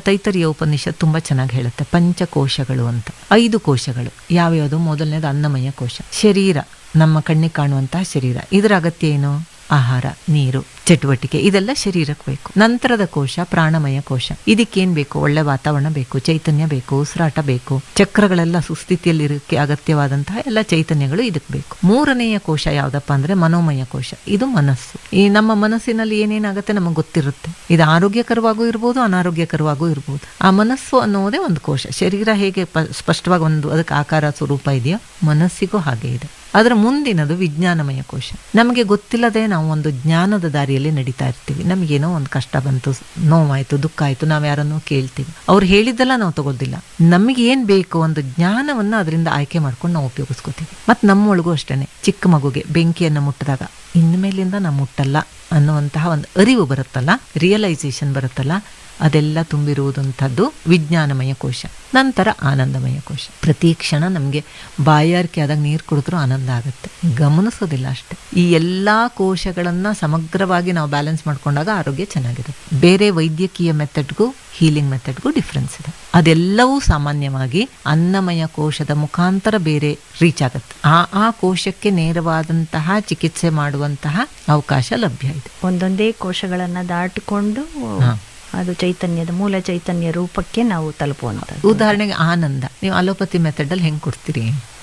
ತೈತರಿಯ ಉಪನಿಷತ್ ತುಂಬ ಚೆನ್ನಾಗಿ ಹೇಳುತ್ತೆ ಪಂಚಕೋಶಗಳು ಅಂತ ಐದು ಕೋಶಗಳು ಯಾವ್ಯಾವುದು ಮೊದಲನೇದು ಅನ್ನಮಯ ಕೋಶ ಶರೀರ ನಮ್ಮ ಕಣ್ಣಿಗೆ ಕಾಣುವಂತಹ ಶರೀರ ಇದರ ಅಗತ್ಯ ಏನು ಆಹಾರ ನೀರು ಚಟುವಟಿಕೆ ಇದೆಲ್ಲ ಶರೀರಕ್ಕೆ ಬೇಕು ನಂತರದ ಕೋಶ ಪ್ರಾಣಮಯ ಕೋಶ ಇದಕ್ಕೇನ್ ಬೇಕು ಒಳ್ಳೆ ವಾತಾವರಣ ಬೇಕು ಚೈತನ್ಯ ಬೇಕು ಉಸಿರಾಟ ಬೇಕು ಚಕ್ರಗಳೆಲ್ಲ ಸುಸ್ಥಿತಿಯಲ್ಲಿರೋಕ್ಕೆ ಅಗತ್ಯವಾದಂತಹ ಎಲ್ಲ ಚೈತನ್ಯಗಳು ಇದಕ್ಕೆ ಬೇಕು ಮೂರನೆಯ ಕೋಶ ಯಾವ್ದಪ್ಪ ಅಂದ್ರೆ ಮನೋಮಯ ಕೋಶ ಇದು ಮನಸ್ಸು ಈ ನಮ್ಮ ಮನಸ್ಸಿನಲ್ಲಿ ಏನೇನಾಗುತ್ತೆ ನಮಗೆ ಗೊತ್ತಿರುತ್ತೆ ಇದು ಆರೋಗ್ಯಕರವಾಗೂ ಇರ್ಬೋದು ಅನಾರೋಗ್ಯಕರವಾಗೂ ಇರ್ಬೋದು ಆ ಮನಸ್ಸು ಅನ್ನೋದೇ ಒಂದು ಕೋಶ ಶರೀರ ಹೇಗೆ ಪ- ಸ್ಪಷ್ಟವಾಗಿ ಒಂದು ಅದಕ್ಕೆ ಆಕಾರ ಸ್ವರೂಪ ಇದೆಯೋ ಮನಸ್ಸಿಗೂ ಹಾಗೆ ಇದೆ ಅದರ ಮುಂದಿನದು ವಿಜ್ಞಾನಮಯ ಕೋಶ ನಮಗೆ ಗೊತ್ತಿಲ್ಲದೆ ನಾವು ಒಂದು ಜ್ಞಾನದ ದಾರಿಯಲ್ಲಿ ನಡೀತಾ ಇರ್ತೀವಿ ನಮಗೇನೋ ಒಂದು ಕಷ್ಟ ಬಂತು ನೋವಾಯ್ತು ದುಃಖ ಆಯ್ತು ನಾವು ಯಾರನ್ನೋ ಕೇಳ್ತೀವಿ ಅವ್ರು ಹೇಳಿದ್ದೆಲ್ಲ ನಾವು ತಗೊಳ್ದಿಲ್ಲ ನಮಗೆ ಏನ್ ಬೇಕು ಒಂದು ಜ್ಞಾನವನ್ನ ಅದರಿಂದ ಆಯ್ಕೆ ಮಾಡ್ಕೊಂಡು ನಾವು ಉಪಯೋಗಿಸ್ಕೋತೀವಿ ಮತ್ತು ನಮ್ಮೊಳಗೂ ಅಷ್ಟೇನೆ ಚಿಕ್ಕ ಮಗುಗೆ ಬೆಂಕಿಯನ್ನು ಮುಟ್ಟಿದಾಗ ಇನ್ಮೇಲಿಂದ ನಾವು ಮುಟ್ಟಲ್ಲ ಅನ್ನುವಂತಹ ಒಂದು ಅರಿವು ಬರುತ್ತಲ್ಲ ರಿಯಲೈಸೇಷನ್ ಬರುತ್ತಲ್ಲ ಅದೆಲ್ಲ ತುಂಬಿರುವುದಂಥದ್ದು ವಿಜ್ಞಾನಮಯ ಕೋಶ ನಂತರ ಆನಂದಮಯ ಕೋಶ ಪ್ರತಿ ಕ್ಷಣ ನಮಗೆ ಬಾಯಾರಿಕೆ ಆದಾಗ ನೀರು ಕುಡಿದ್ರೂ ಆನಂದ ಆಗುತ್ತೆ ಗಮನಿಸೋದಿಲ್ಲ ಅಷ್ಟೇ ಈ ಎಲ್ಲಾ ಕೋಶಗಳನ್ನ ಸಮಗ್ರವಾಗಿ ನಾವು ಬ್ಯಾಲೆನ್ಸ್ ಮಾಡ್ಕೊಂಡಾಗ ಆರೋಗ್ಯ ಚೆನ್ನಾಗಿರುತ್ತೆ ಬೇರೆ ವೈದ್ಯಕೀಯ ಮೆಥಡ್ಗೂ ಹೀಲಿಂಗ್ ಮೆಥಡ್ಗೂ ಡಿಫ್ರೆನ್ಸ್ ಇದೆ ಅದೆಲ್ಲವೂ ಸಾಮಾನ್ಯವಾಗಿ ಅನ್ನಮಯ ಕೋಶದ ಮುಖಾಂತರ ಬೇರೆ ರೀಚ್ ಆಗುತ್ತೆ ಆ ಆ ಕೋಶಕ್ಕೆ ನೇರವಾದಂತಹ ಚಿಕಿತ್ಸೆ ಮಾಡುವಂತಹ ಅವಕಾಶ ಲಭ್ಯ ಇದೆ ಒಂದೊಂದೇ ಕೋಶಗಳನ್ನ ದಾಟಿಕೊಂಡು ಅದು ಚೈತನ್ಯದ ಮೂಲ ಚೈತನ್ಯ ರೂಪಕ್ಕೆ ನಾವು ತಲುಪುವಂಥದ್ದು ಉದಾಹರಣೆಗೆ ಆನಂದ ನೀವು ಅಲೋಪತಿ ಮೆಥಡ್ ಅಲ್ಲಿ ಹೆಂಗ್ ಕೊಡ್ತೀರಿ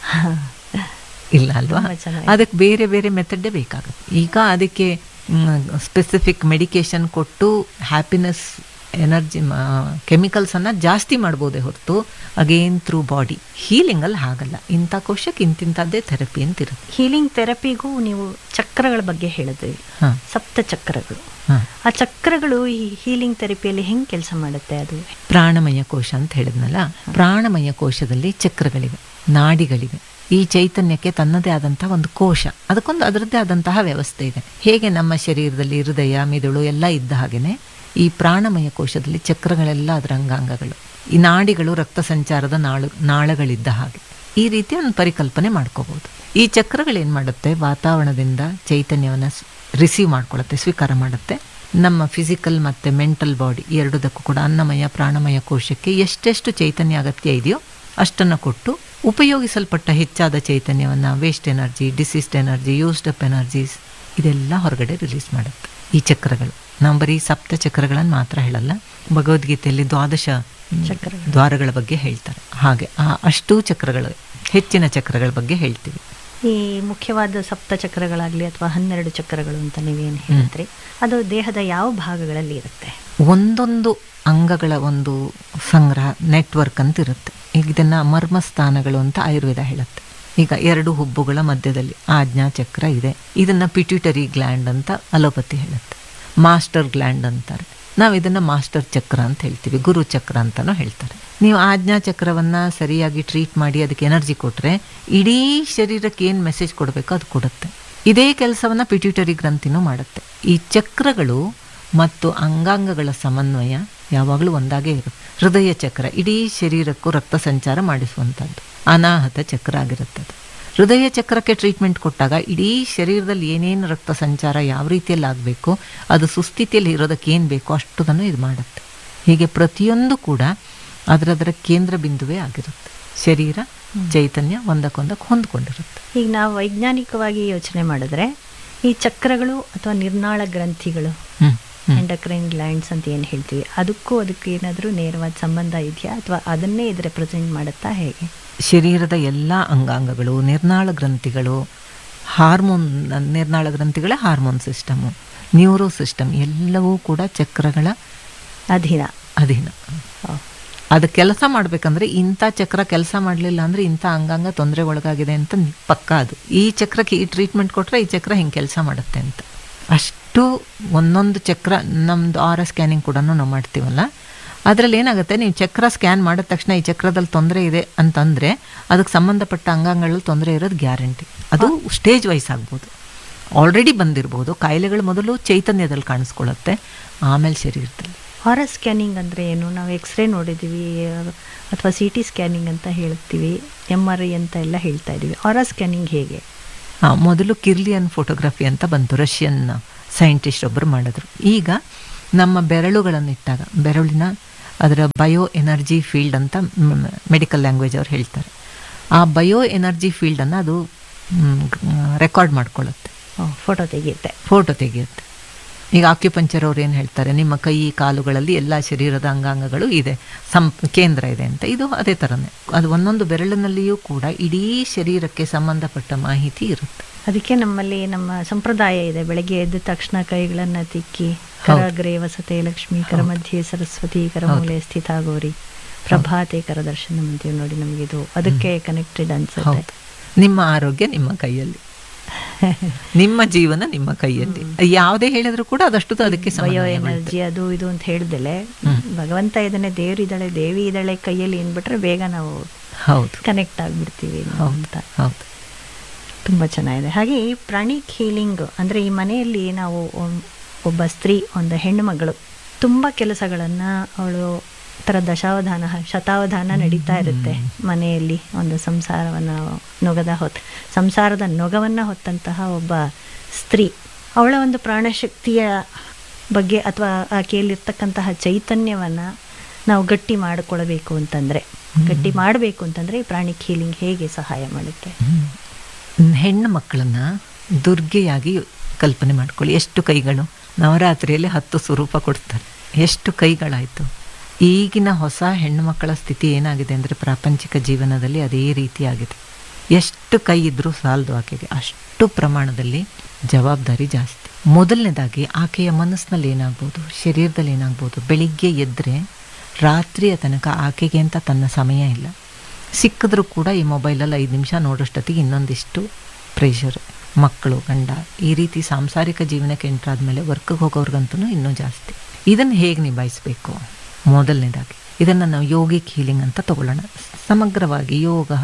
ಇಲ್ಲ ಅಲ್ವಾ ತುಂಬಾ ಚೆನ್ನಾಗಿದೆ. ಅದಕ್ಕೆ ಬೇರೆ ಬೇರೆ ಮೆಥಡ್ಡೇ ಬೇಕಾಗುತ್ತೆ ಈಗ ಅದಕ್ಕೆ ಸ್ಪೆಸಿಫಿಕ್ ಮೆಡಿಕೇಶನ್ ಕೊಟ್ಟು ಹ್ಯಾಪಿನೆಸ್ ಎನರ್ಜಿ ಕೆಮಿಕಲ್ಸ್ ಅನ್ನ ಜಾಸ್ತಿ ಮಾಡ್ಬೋದೇ ಹೊರತು ಅಗೇನ್ ಥ್ರೂ ಬಾಡಿ ಹೀಲಿಂಗ್ ಅಲ್ಲಿ ಹಾಗಲ್ಲ ಇಂಥ ಕೋಶಕ್ಕೆ ಇಂತಿಂಥದ್ದೇ ಥೆರಪಿ ಅಂತ ಇರುತ್ತೆ ಹೀಲಿಂಗ್ ಥೆರಪಿಗೂ ನೀವು ಚಕ್ರಗಳ ಬಗ್ಗೆ ಹೇಳಿದ್ರಿ ಹಾ ಸಪ್ತ ಚಕ್ರಗಳು ಹಾ ಆ ಚಕ್ರಗಳು ಈ ಹೀಲಿಂಗ್ ಥೆರಪಿಯಲ್ಲಿ ಹೆಂಗ್ ಕೆಲಸ ಮಾಡುತ್ತೆ ಅದು ಪ್ರಾಣಮಯ ಕೋಶ ಅಂತ ಹೇಳಿದ್ನಲ್ಲ ಪ್ರಾಣಮಯ ಕೋಶದಲ್ಲಿ ಚಕ್ರಗಳಿವೆ ನಾಡಿಗಳಿವೆ ಈ ಚೈತನ್ಯಕ್ಕೆ ತನ್ನದೇ ಆದಂತಹ ಒಂದು ಕೋಶ ಅದಕ್ಕೊಂದು ಅದರದ್ದೇ ಆದಂತಹ ವ್ಯವಸ್ಥೆ ಇದೆ ಹೇಗೆ ನಮ್ಮ ಶರೀರದಲ್ಲಿ ಹೃದಯ ಮಿದುಳು ಎಲ್ಲ ಇದ್ದ ಹಾಗೇನೆ ಈ ಪ್ರಾಣಮಯ ಕೋಶದಲ್ಲಿ ಚಕ್ರಗಳೆಲ್ಲ ಅದರ ಅಂಗಾಂಗಗಳು ಈ ನಾಡಿಗಳು ರಕ್ತ ಸಂಚಾರದ ನಾಳು ನಾಳಗಳಿದ್ದ ಹಾಗೆ ಈ ರೀತಿ ಒಂದು ಪರಿಕಲ್ಪನೆ ಮಾಡ್ಕೋಬಹುದು ಈ ಚಕ್ರಗಳೇನ್ ಮಾಡುತ್ತೆ ವಾತಾವರಣದಿಂದ ಚೈತನ್ಯವನ್ನ ರಿಸೀವ್ ಮಾಡ್ಕೊಳ್ಳುತ್ತೆ ಸ್ವೀಕಾರ ಮಾಡುತ್ತೆ ನಮ್ಮ ಫಿಸಿಕಲ್ ಮತ್ತೆ ಮೆಂಟಲ್ ಬಾಡಿ ಎರಡದಕ್ಕೂ ಕೂಡ ಅನ್ನಮಯ ಪ್ರಾಣಮಯ ಕೋಶಕ್ಕೆ ಎಷ್ಟೆಷ್ಟು ಚೈತನ್ಯ ಅಗತ್ಯ ಇದೆಯೋ ಅಷ್ಟನ್ನು ಕೊಟ್ಟು ಉಪಯೋಗಿಸಲ್ಪಟ್ಟ ಹೆಚ್ಚಾದ ಚೈತನ್ಯವನ್ನ waste energy diseased energy used up energies ಇದೆಲ್ಲ ಹೊರಗಡೆ ರಿಲೀಸ್ ಮಾಡುತ್ತೆ ಈ ಚಕ್ರಗಳು ನಾವು ಬರೀ ಸಪ್ತ ಚಕ್ರಗಳನ್ನು ಮಾತ್ರ ಹೇಳಲ್ಲ ಭಗವದ್ಗೀತೆಯಲ್ಲಿ ದ್ವಾದಶ ಮ್, ಚಕ್ರಗಳು. ದ್ವಾರಗಳ ಬಗ್ಗೆ ಹೇಳ್ತಾರೆ ಹಾಗೆ ಆ ಅಷ್ಟೂ ಚಕ್ರಗಳು ಹೆಚ್ಚಿನ ಚಕ್ರಗಳ ಬಗ್ಗೆ ಹೇಳ್ತೀವಿ ಈ ಮುಖ್ಯವಾದ ಸಪ್ತ ಚಕ್ರಗಳಾಗ್ಲಿ ಅಥವಾ ಹನ್ನೆರಡು ಚಕ್ರಗಳು ಅಂತ ನೀವೇನು ಹೇಳಿದ್ರಿ ಅದು ದೇಹದ ಯಾವ ಭಾಗಗಳಲ್ಲಿ ಇರುತ್ತೆ ಒಂದೊಂದು ಅಂಗಗಳ ಒಂದು ಸಂಗ್ರಹ ನೆಟ್ವರ್ಕ್ ಅಂತ ಇರುತ್ತೆ ಈಗ ಇದನ್ನ ಮರ್ಮಸ್ಥಾನಗಳು ಅಂತ ಆಯುರ್ವೇದ ಹೇಳುತ್ತೆ ಈಗ ಎರಡು ಹುಬ್ಬುಗಳ ಮಧ್ಯದಲ್ಲಿ ಆಜ್ಞಾ ಚಕ್ರ ಇದೆ ಇದನ್ನ ಪಿಟ್ಯೂಟರಿ ಗ್ಲ್ಯಾಂಡ್ ಅಂತ ಅಲೋಪತಿ ಹೇಳುತ್ತೆ ಮಾಸ್ಟರ್ ಗ್ಲ್ಯಾಂಡ್ ಅಂತಾರೆ ನಾವು ಇದನ್ನ ಮಾಸ್ಟರ್ ಚಕ್ರ ಅಂತ ಹೇಳ್ತೀವಿ ಗುರು ಚಕ್ರ ಅಂತಾನೂ ಹೇಳ್ತಾರೆ ನೀವು ಆಜ್ಞಾ ಚಕ್ರವನ್ನ ಸರಿಯಾಗಿ ಟ್ರೀಟ್ ಮಾಡಿ ಅದಕ್ಕೆ ಎನರ್ಜಿ ಕೊಟ್ರೆ ಇಡೀ ಶರೀರಕ್ಕೆ ಏನು ಮೆಸೇಜ್ ಕೊಡಬೇಕೋ ಅದು ಕೊಡುತ್ತೆ ಇದೇ ಕೆಲಸವನ್ನ ಪಿಟ್ಯೂಟರಿ ಗ್ರಂಥಿನೂ ಮಾಡುತ್ತೆ ಈ ಚಕ್ರಗಳು ಮತ್ತು ಅಂಗಾಂಗಗಳ ಸಮನ್ವಯ ಯಾವಾಗಲೂ ಒಂದಾಗೇ ಇರುತ್ತೆ ಹೃದಯ ಚಕ್ರ ಇಡೀ ಶರೀರಕ್ಕೂ ರಕ್ತ ಸಂಚಾರ ಮಾಡಿಸುವಂಥದ್ದು ಅನಾಹತ ಚಕ್ರ ಆಗಿರುತ್ತೆ ಅದು ಹೃದಯ ಚಕ್ರಕ್ಕೆ ಟ್ರೀಟ್ಮೆಂಟ್ ಕೊಟ್ಟಾಗ ಇಡೀ ಶರೀರದಲ್ಲಿ ಏನೇನು ರಕ್ತ ಸಂಚಾರ ಯಾವ ರೀತಿಯಲ್ಲಿ ಆಗಬೇಕು ಅದು ಸುಸ್ಥಿತಿಯಲ್ಲಿ ಇರೋದಕ್ಕೆ ಏನು ಬೇಕೋ ಅಷ್ಟುದನ್ನು ಇದು ಮಾಡುತ್ತೆ ಹೀಗೆ ಪ್ರತಿಯೊಂದು ಕೂಡ ಅದರದರ ಕೇಂದ್ರ ಬಿಂದುವೇ ಆಗಿರುತ್ತೆ ಶರೀರ ಚೈತನ್ಯ ಒಂದಕ್ಕೊಂದಕ್ಕೆ ಹೊಂದ್ಕೊಂಡಿರುತ್ತೆ ಈಗ ನಾವು ವೈಜ್ಞಾನಿಕವಾಗಿ ಯೋಚನೆ ಮಾಡಿದ್ರೆ ಈ ಚಕ್ರಗಳು ಅಥವಾ ನಿರ್ನಾಳ ಗ್ರಂಥಿಗಳು ಹ್ಮ್ ಹ್ಮ್. ಎಂಡಕ್ರೈನ್ ಗ್ಲ್ಯಾಂಡ್ಸ್ ಅಂತ ಏನು ಹೇಳ್ತೀವಿ ಅದಕ್ಕೂ ಅದಕ್ಕೆ ಏನಾದರೂ ನೇರವಾದ ಸಂಬಂಧ ಇದೆಯಾ ಅಥವಾ ಅದನ್ನೇ ಇದು ರೆಪ್ರೆಸೆಂಟ್ ಮಾಡುತ್ತಾ ಹೇಗೆ ಶರೀರದ ಎಲ್ಲ ಅಂಗಾಂಗಗಳು ನಿರ್ನಾಳ ಗ್ರಂಥಿಗಳು ಹಾರ್ಮೋನ್ ನಿರ್ನಾಳ ಗ್ರಂಥಿಗಳ ಹಾರ್ಮೋನ್ ಸಿಸ್ಟಮು ನ್ಯೂರೋ ಸಿಸ್ಟಮ್ ಎಲ್ಲವೂ ಕೂಡ ಚಕ್ರಗಳ ಅಧೀನ ಅಧೀನ ಅದು ಕೆಲಸ ಮಾಡಬೇಕಂದ್ರೆ ಇಂಥ ಚಕ್ರ ಕೆಲಸ ಮಾಡಲಿಲ್ಲ ಅಂದ್ರೆ ಇಂಥ ಅಂಗಾಂಗ ತೊಂದರೆ ಒಳಗಾಗಿದೆ ಅಂತ ನಿ- ಪಕ್ಕ ಅದು ಈ ಚಕ್ರಕ್ಕೆ ಈ ಟ್ರೀಟ್ಮೆಂಟ್ ಕೊಟ್ಟರೆ ಈ ಚಕ್ರ ಹಿಂಗೆ ಕೆಲಸ ಮಾಡುತ್ತೆ ಅಂತ ಅಷ್ಟು ಒಂದೊಂದು ಚಕ್ರ ನಮ್ದು ಆರ್ ಸ್ಕ್ಯಾನಿಂಗ್ ಕೂಡ ನಾವು ಮಾಡ್ತೀವಲ್ಲ ಅದರಲ್ಲಿ ಏನಾಗುತ್ತೆ ನೀವು ಚಕ್ರ ಸ್ಕ್ಯಾನ್ ಮಾಡಿದ ತಕ್ಷಣ ಈ ಚಕ್ರದಲ್ಲಿ ತೊಂದರೆ ಇದೆ ಅಂತಂದ್ರೆ ಅದಕ್ಕೆ ಸಂಬಂಧಪಟ್ಟ ಅಂಗಾಂಗಗಳಲ್ಲಿ ತೊಂದರೆ ಇರೋದು ಗ್ಯಾರಂಟಿ ಅದು ಸ್ಟೇಜ್ ವೈಸ್ ಆಗ್ಬೋದು ಆಲ್ರೆಡಿ ಬಂದಿರ್ಬೋದು ಕಾಯಿಲೆಗಳು ಮೊದಲು ಚೈತನ್ಯದಲ್ಲಿ ಕಾಣಿಸ್ಕೊಳ್ಳುತ್ತೆ ಆಮೇಲೆ ಶರೀರದಲ್ಲಿ ಆರ್ ಸ್ಕ್ಯಾನಿಂಗ್ ಅಂದರೆ ಏನು ನಾವು ಎಕ್ಸ್ರೇ ನೋಡಿದ್ದೀವಿ ಅಥವಾ ಸಿ ಟಿ ಸ್ಕ್ಯಾನಿಂಗ್ ಅಂತ ಹೇಳ್ತೀವಿ ಎಮ್ ಆರ್ ಐ ಅಂತ ಎಲ್ಲ ಹೇಳ್ತಾ ಇದ್ದೀವಿ ಆರ್ ಸ್ಕ್ಯಾನಿಂಗ್ ಹೇಗೆ ಆ, ಮೊದಲು ಕಿರ್ಲಿಯನ್ ಫೋಟೋಗ್ರಫಿ ಅಂತ ಬಂತು ರಷ್ಯನ್ ಸೈಂಟಿಸ್ಟ್ ಒಬ್ಬರು ಮಾಡಿದ್ರು ಈಗ ನಮ್ಮ ಬೆರಳುಗಳನ್ನಿಟ್ಟಾಗ ಬೆರಳಿನ ಅದರ ಬಯೋ ಎನರ್ಜಿ ಫೀಲ್ಡ್ ಅಂತ ಮೆಡಿಕಲ್ ಲ್ಯಾಂಗ್ವೇಜ್ ಅವ್ರು ಹೇಳ್ತಾರೆ ಆ ಬಯೋ ಎನರ್ಜಿ ಫೀಲ್ಡನ್ನು ಅದು ರೆಕಾರ್ಡ್ ಮಾಡ್ಕೊಳ್ಳುತ್ತೆ ಫೋಟೋ ತೆಗೆಯುತ್ತೆ ಫೋಟೋ ತೆಗೆಯುತ್ತೆ ಈಗ ಆಕ್ಯುಪಂಚರ್ ಅವ್ರು ಏನು ಹೇಳ್ತಾರೆ ನಿಮ್ಮ ಕೈ ಕಾಲುಗಳಲ್ಲಿ ಎಲ್ಲ ಶರೀರದ ಅಂಗಾಂಗಗಳು ಇದೆ ಸಂ ಕೇಂದ್ರ ಇದೆ ಅಂತ ಇದು ಅದೇ ಥರನೇ ಅದು ಒಂದೊಂದು ಬೆರಳಿನಲ್ಲಿಯೂ ಕೂಡ ಇಡೀ ಶರೀರಕ್ಕೆ ಸಂಬಂಧಪಟ್ಟ ಮಾಹಿತಿ ಇರುತ್ತೆ ಅದಕ್ಕೆ ನಮ್ಮಲ್ಲಿ ನಮ್ಮ ಸಂಪ್ರದಾಯ ಇದೆ ಬೆಳಗ್ಗೆ ಎದ್ದ ತಕ್ಷಣ ಕೈಗಳನ್ನ ತಿಕ್ಕಿ ಕರಗ್ರೆ ವಸತೆ ಲಕ್ಷ್ಮಿ ಕರ ಮಧ್ಯೆ ಸರಸ್ವತಿ ಕರಮೂಲೆ ಸ್ಥಿತ ಗೌರಿ ಪ್ರಭಾತೆ ಕರ ದರ್ಶನ ಅಂತೀವಿ ನೋಡಿ ನಮಗಿದು ಅದಕ್ಕೆ ಕನೆಕ್ಟೆಡ್ ಅನ್ಸುತ್ತೆ ಹೌದು ನಿಮ್ಮ ಆರೋಗ್ಯ ನಿಮ್ಮ ಕೈಯಲ್ಲಿ ನಿಮ್ಮ ಜೀವನ ನಿಮ್ಮ ಕೈಯಲ್ಲಿ ಯಾವುದೇ ಹೇಳಿದ್ರು ಕೂಡ ಅದಷ್ಟು ಅದಕ್ಕೆ ಬಯೋ ಸಮನ್ವಯ ಬೀಳುತ್ತೆ. ಎನರ್ಜಿ ಅದು ಇದು ಅಂತ ಹೇಳಿದಲೆ ಭಗವಂತ ಇದನ್ನೇ ದೇವ್ರು ಇದ್ದಾಳೆ ದೇವಿ ಇದ್ದಾಳೆ ಕೈಯಲ್ಲಿ ಏನ್ಬಿಟ್ರೆ ಬೇಗ ನಾವು ಹೌದು ಕನೆಕ್ಟ್ ಆಗ್ಬಿಡ್ತೀವಿ ಅಂತ ಹೌದು ತುಂಬ ಚೆನ್ನಾಗಿದೆ ಹಾಗೆ ಈ ಪ್ರಾಣಿಕ್ ಹೀಲಿಂಗ್ ಅಂದರೆ ಈ ಮನೆಯಲ್ಲಿ ನಾವು ಒಂ- ಒಬ್ಬ ಸ್ತ್ರೀ ಒಂದು ಹೆಣ್ಣು ಮಗಳು ತುಂಬ ಕೆಲಸಗಳನ್ನು ಅವಳು ಥರ ದಶಾವಧಾನ ಶತಾವಧಾನ ನಡೀತಾ ಇರುತ್ತೆ ಮನೆಯಲ್ಲಿ ಒಂದು ಸಂಸಾರವನ್ನು ನೊಗದ ಹೊತ್ತು ಸಂಸಾರದ ನೊಗವನ್ನು ಹೊತ್ತಂತಹ ಒಬ್ಬ ಸ್ತ್ರೀ ಅವಳ ಒಂದು ಪ್ರಾಣಶಕ್ತಿಯ ಬಗ್ಗೆ ಅಥವಾ ಆಕೆಯಲ್ಲಿರ್ತಕ್ಕಂತಹ ಚೈತನ್ಯವನ್ನು ನಾವು ಗಟ್ಟಿ ಮಾಡಿಕೊಳ್ಬೇಕು ಅಂತಂದರೆ ಗಟ್ಟಿ ಮಾಡಬೇಕು ಅಂತಂದರೆ ಈ ಪ್ರಾಣಿಕ್ ಹೀಲಿಂಗ್ ಹೇಗೆ ಸಹಾಯ ಮಾಡುತ್ತೆ ಹ್ಮ್. ಹೆಣ್ಣು ಮಕ್ಕಳನ್ನ ದುರ್ಗೆಯಾಗಿ ಕಲ್ಪನೆ ಮಾಡ್ಕೊಳ್ಳಿ ಎಷ್ಟು ಕೈಗಳು ನವರಾತ್ರಿಯಲ್ಲಿ ಹತ್ತು ಸ್ವರೂಪ ಕೊಡ್ತಾರೆ ಎಷ್ಟು ಕೈಗಳಾಯಿತು ಈಗಿನ ಹೊಸ ಹೆಣ್ಣು ಮಕ್ಕಳ ಸ್ಥಿತಿ ಏನಾಗಿದೆ ಅಂದರೆ ಪ್ರಾಪಂಚಿಕ ಜೀವನದಲ್ಲಿ ಅದೇ ರೀತಿಯಾಗಿದೆ ಎಷ್ಟು ಕೈ ಇದ್ರೂ ಸಾಲದು ಆಕೆಗೆ ಅಷ್ಟು ಪ್ರಮಾಣದಲ್ಲಿ ಜವಾಬ್ದಾರಿ ಜಾಸ್ತಿ ಮೊದಲನೇದಾಗಿ ಆಕೆಯ ಮನಸ್ಸಿನಲ್ಲಿ ಏನಾಗ್ಬೋದು ಶರೀರದಲ್ಲಿ ಏನಾಗ್ಬೋದು ಬೆಳಿಗ್ಗೆ ಎದ್ದರೆ ರಾತ್ರಿಯ ತನಕ ಆಕೆಗೆ ಅಂತ ತನ್ನ ಸಮಯ ಇಲ್ಲ ಸಿಕ್ಕಿದ್ರೂ ಕೂಡ ಈ ಮೊಬೈಲಲ್ಲಿ ಐದು ನಿಮಿಷ ನೋಡೋಷ್ಟೊತ್ತಿಗೆ ಇನ್ನೊಂದಿಷ್ಟು ಪ್ರೆಷರ್ ಮಕ್ಕಳು ಗಂಡ ಈ ರೀತಿ ಸಾಂಸಾರಿಕ ಜೀವನಕ್ಕೆ ಎಂಟ್ರಾದ್ಮೇಲೆ ವರ್ಕ್ಗೆ ಹೋಗೋರ್ಗಂತೂ ಇನ್ನೂ ಜಾಸ್ತಿ ಇದನ್ನು ಹೇಗೆ ನಿಭಾಯಿಸಬೇಕು ಮೊದಲನೇದಾಗಿ ಇದನ್ನು ನಾವು ಯೋಗಿಕ್ ಹೀಲಿಂಗ್ ಅಂತ ತಗೊಳ್ಳೋಣ ಸಮಗ್ರವಾಗಿ ಯೋಗ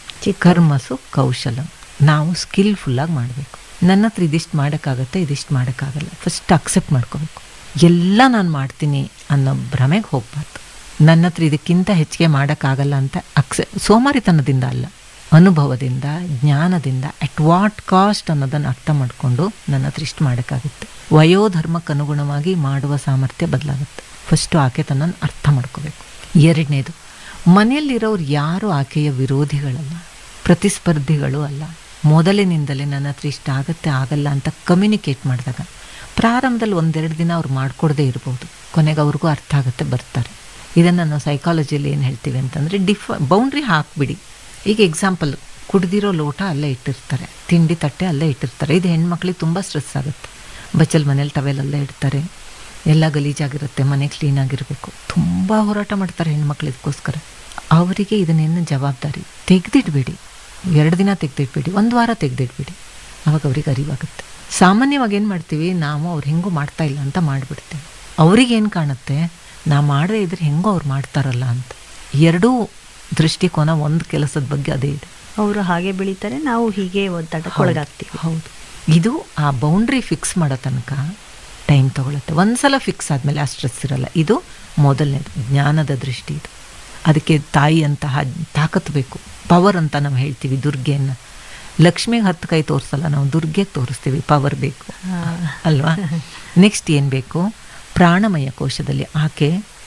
ಕರ್ಮಸು ಕೌಶಲಂ ನಾವು ಸ್ಕಿಲ್ಫುಲ್ಲಾಗಿ ಮಾಡಬೇಕು ನನ್ನ ಹತ್ರ ಇದಿಷ್ಟು ಮಾಡೋಕ್ಕಾಗತ್ತೆ ಇದಿಷ್ಟು ಮಾಡೋಕ್ಕಾಗಲ್ಲ ಫಸ್ಟ್ ಅಕ್ಸೆಪ್ಟ್ ಮಾಡ್ಕೋಬೇಕು ಎಲ್ಲ ನಾನು ಮಾಡ್ತೀನಿ ಅನ್ನೋ ಭ್ರಮೆಗೆ ಹೋಗ್ಬಾರ್ದು ನನ್ನ ಹತ್ರ ಇದಕ್ಕಿಂತ ಹೆಚ್ಚಿಗೆ ಮಾಡೋಕ್ಕಾಗಲ್ಲ ಅಂತ ಅಕ್ಸೆ ಸೋಮಾರಿತನದಿಂದ ಅಲ್ಲ ಅನುಭವದಿಂದ ಜ್ಞಾನದಿಂದ ಅಟ್ ವಾಟ್ ಕಾಸ್ಟ್ ಅನ್ನೋದನ್ನು ಅರ್ಥ ಮಾಡಿಕೊಂಡು ನನ್ನ ಹತ್ರ ಇಷ್ಟು ಮಾಡೋಕ್ಕಾಗುತ್ತೆ ವಯೋಧರ್ಮಕ್ಕೆ ಅನುಗುಣವಾಗಿ ಮಾಡುವ ಸಾಮರ್ಥ್ಯ ಬದಲಾಗುತ್ತೆ ಫಸ್ಟು ಆಕೆ ತನ್ನನ್ನು ಅರ್ಥ ಮಾಡ್ಕೋಬೇಕು ಎರಡನೇದು ಮನೆಯಲ್ಲಿರೋರು ಯಾರು ಆಕೆಯ ವಿರೋಧಿಗಳಲ್ಲ ಪ್ರತಿಸ್ಪರ್ಧಿಗಳು ಅಲ್ಲ ಮೊದಲಿನಿಂದಲೇ ನನ್ನ ಹತ್ರ ಇಷ್ಟ ಆಗತ್ತೆ ಆಗಲ್ಲ ಅಂತ ಕಮ್ಯುನಿಕೇಟ್ ಮಾಡಿದಾಗ ಪ್ರಾರಂಭದಲ್ಲಿ ಒಂದೆರಡು ದಿನ ಅವ್ರು ಮಾಡ್ಕೊಡದೇ ಇರ್ಬೋದು ಕೊನೆಗೆ ಅವ್ರಿಗೂ ಅರ್ಥ ಆಗುತ್ತೆ ಬರ್ತಾರೆ ಇದನ್ನು ನಾವು ಸೈಕಾಲಜಿಯಲ್ಲಿ ಏನು ಹೇಳ್ತೀವಿ ಅಂತಂದರೆ ಡಿಫ್ ಬೌಂಡ್ರಿ ಹಾಕ್ಬಿಡಿ ಈಗ ಎಕ್ಸಾಂಪಲ್ ಕುಡ್ದಿರೋ ಲೋಟ ಅಲ್ಲೇ ಇಟ್ಟಿರ್ತಾರೆ ತಿಂಡಿ ತಟ್ಟೆ ಅಲ್ಲೇ ಇಟ್ಟಿರ್ತಾರೆ ಇದು ಹೆಣ್ಮಕ್ಳಿಗೆ ತುಂಬ ಸ್ಟ್ರೆಸ್ ಆಗುತ್ತೆ ಬಚ್ಚಲ್ ಮನೇಲಿ ಟವೆಲ್ ಅಲ್ಲೇ ಇಡ್ತಾರೆ ಎಲ್ಲ ಗಲೀಜಾಗಿರುತ್ತೆ ಮನೆ ಕ್ಲೀನಾಗಿರಬೇಕು ತುಂಬ ಹೋರಾಟ ಮಾಡ್ತಾರೆ ಹೆಣ್ಮಕ್ಳು ಇದಕ್ಕೋಸ್ಕರ ಅವರಿಗೆ ಇದನ್ನೇನು ಜವಾಬ್ದಾರಿ ತೆಗೆದಿಡ್ಬೇಡಿ ಎರಡು ದಿನ ತೆಗೆದಿಟ್ಬೇಡಿ ಒಂದು ವಾರ ತೆಗೆದಿಟ್ಬೇಡಿ ಅವಾಗ ಅವ್ರಿಗೆ ಅರಿವಾಗುತ್ತೆ ಸಾಮಾನ್ಯವಾಗಿ ಏನು ಮಾಡ್ತೀವಿ ನಾವು ಅವ್ರು ಹೆಂಗೂ ಮಾಡ್ತಾ ಇಲ್ಲ ಅಂತ ಮಾಡಿಬಿಡ್ತೀವಿ ಅವ್ರಿಗೇನು ಕಾಣುತ್ತೆ ನಾ ಮಾಡದೇ ಇದ್ರೆ ಹೆಂಗೋ ಅವ್ರು ಮಾಡ್ತಾರಲ್ಲ ಅಂತ ಎರಡೂ ದೃಷ್ಟಿಕೋನ ಒಂದು ಕೆಲಸದ ಬಗ್ಗೆ ಅದೇ ಇದೆ ಅವರು ಹಾಗೆ ಬೆಳೀತಾರೆ ನಾವು ಹೀಗೆ ಒದ್ದಾಟಕ್ಕೆ ಒಳಗಾಗ್ತೀವಿ ಹೌದು ಇದು ಆ ಬೌಂಡ್ರಿ ಫಿಕ್ಸ್ ಮಾಡೋ ತನಕ ಟೈಮ್ ತಗೊಳುತ್ತೆ ಒಂದ್ಸಲ ಫಿಕ್ಸ್ ಆದಮೇಲೆ ಆ ಸ್ಟ್ರೆಸ್ ಇರಲ್ಲ ಇದು ಮೊದಲನೇದು ಜ್ಞಾನದ ದೃಷ್ಟಿ ಇದು ಅದಕ್ಕೆ ತಾಯಿಯಂತಹ ತಾಕತ್ತು ಬೇಕು ಪವರ್ ಅಂತ ನಾವು ಹೇಳ್ತೀವಿ ದುರ್ಗೆಯನ್ನು ಲಕ್ಷ್ಮಿಗೆ ಹತ್ತು ಕೈ ತೋರಿಸಲ್ಲ ನಾವು ದುರ್ಗೆಗೆ ತೋರಿಸ್ತೀವಿ ಪವರ್ ಬೇಕು ಅಲ್ವಾ ನೆಕ್ಸ್ಟ್ ಏನು ಬೇಕು ಪ್ರಾಣಮಯ ಕೋಶದಲ್ಲಿ ಆಕೆ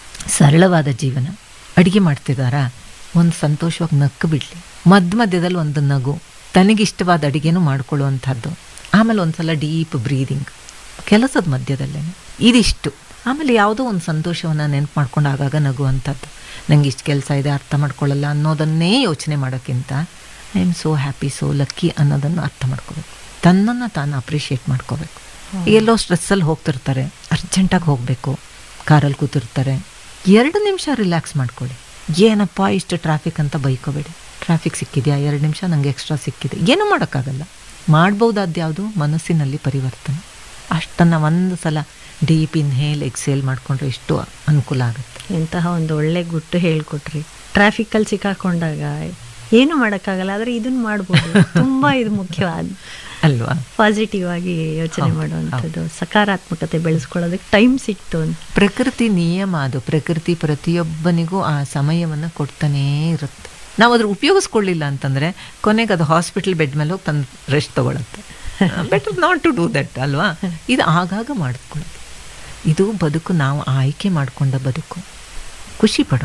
ಸರಳವಾದ ಜೀವನ ಅಡುಗೆ ಮಾಡ್ತಿದ್ದಾರಾ ಒಂದು ಸಂತೋಷವಾಗಿ ನಕ್ಕು ಬಿಡಲಿ ಮಧ್ಯ ಮಧ್ಯದಲ್ಲಿ ಒಂದು ನಗು ತನಗಿಷ್ಟವಾದ ಅಡುಗೆನೂ ಮಾಡ್ಕೊಳ್ಳುವಂಥದ್ದು ಆಮೇಲೆ ಒಂದ್ಸಲ ಡೀಪ್ ಬ್ರೀದಿಂಗ್ ಕೆಲಸದ ಮಧ್ಯದಲ್ಲೇ ಇದಿಷ್ಟು ಆಮೇಲೆ ಯಾವುದೋ ಒಂದು ಸಂತೋಷವನ್ನು ನೆನಪು ಮಾಡ್ಕೊಂಡು ಆಗಾಗ ನಗುವಂಥದ್ದು ನಂಗೆ ಇಷ್ಟು ಕೆಲಸ ಇದೆ ಅರ್ಥ ಮಾಡ್ಕೊಳ್ಳಲ್ಲ ಅನ್ನೋದನ್ನೇ ಯೋಚನೆ ಮಾಡೋಕ್ಕಿಂತ I am so happy so lucky ಅನ್ನೋದನ್ನು ಅರ್ಥ ಮಾಡ್ಕೋಬೇಕು ತನ್ನನ್ನು ತಾನು ಅಪ್ರಿಷಿಯೇಟ್ ಮಾಡ್ಕೋಬೇಕು ಎಲ್ಲೋ ಸ್ಟ್ರೆಸ್ಸಲ್ಲಿ ಹೋಗ್ತಿರ್ತಾರೆ ಅರ್ಜೆಂಟಾಗಿ ಹೋಗಬೇಕು ಕಾರಲ್ಲಿ ಕೂತಿರ್ತಾರೆ ಎರಡು ನಿಮಿಷ ರಿಲ್ಯಾಕ್ಸ್ ಮಾಡ್ಕೊಳ್ಳಿ ಏನಪ್ಪ ಇಷ್ಟು ಟ್ರಾಫಿಕ್ ಅಂತ ಬೈಕೋಬೇಡಿ ಟ್ರಾಫಿಕ್ ಸಿಕ್ಕಿದೆಯಾ ಎರಡು ನಿಮಿಷ ನನಗೆ ಎಕ್ಸ್ಟ್ರಾ ಸಿಕ್ಕಿದೆ ಏನೂ ಮಾಡೋಕ್ಕಾಗಲ್ಲ ಮಾಡ್ಬೋದಾದ ಯಾವುದು ಮನಸ್ಸಿನಲ್ಲಿ ಪರಿವರ್ತನೆ ಅಷ್ಟನ್ನು ಒಂದು ಸಲ ಡೀಪ್ ಇನ್ಹೇಲ್ ಎಕ್ಸೇಲ್ ಮಾಡಿಕೊಂಡ್ರೆ ಎಷ್ಟು ಅನುಕೂಲ ಆಗುತ್ತೆ ಎಂತಹ ಒಂದು ಒಳ್ಳೆ ಗುಟ್ಟು ಹೇಳ್ಕೊಟ್ರಿ ಟ್ರಾಫಿಕಲ್ಲಿ ಸಿಕ್ಕಾಕೊಂಡಾಗ ಏನು ಮಾಡೋಕ್ಕಾಗಲ್ಲ ಆದರೆ ಇದನ್ನ ಮಾಡ್ಬೋದು ತುಂಬ ಇದು ಮುಖ್ಯವಾದ ಅಲ್ವಾ ಪಾಸಿಟಿವ್ ಆಗಿ ಯೋಚನೆ ಹೌದು, ಮಾಡುವಂಥದ್ದು ಸಕಾರಾತ್ಮಕತೆ ಬೆಳೆಸ್ಕೊಳ್ಳೋದಕ್ಕೆ ಟೈಮ್ ಸಿಕ್ತು ಅಂತ ಪ್ರಕೃತಿ ನಿಯಮ ಅದು ಪ್ರಕೃತಿ ಪ್ರತಿಯೊಬ್ಬನಿಗೂ ಆ ಸಮಯವನ್ನು ಕೊಡ್ತಾನೇ ಇರುತ್ತೆ ನಾವು ಅದ್ರ ಉಪಯೋಗಿಸ್ಕೊಳ್ಳಿಲ್ಲ ಅಂತಂದರೆ ಕೊನೆಗೆ ಅದು ಹಾಸ್ಪಿಟಲ್ ಬೆಡ್ ಮೇಲೆ ಹೋಗಿ ತಂದು ರೆಸ್ಟ್ ತೊಗೊಳತ್ತೆ better not to do that ಅಲ್ವಾ ಇದು ಆಗಾಗ ಮಾಡಿಕೊಳ್ಳೋದು ಇದು ಬದುಕು ನಾವು ಆಯ್ಕೆ ಮಾಡಿಕೊಂಡ ಬದುಕು ಖುಷಿ ಪಡು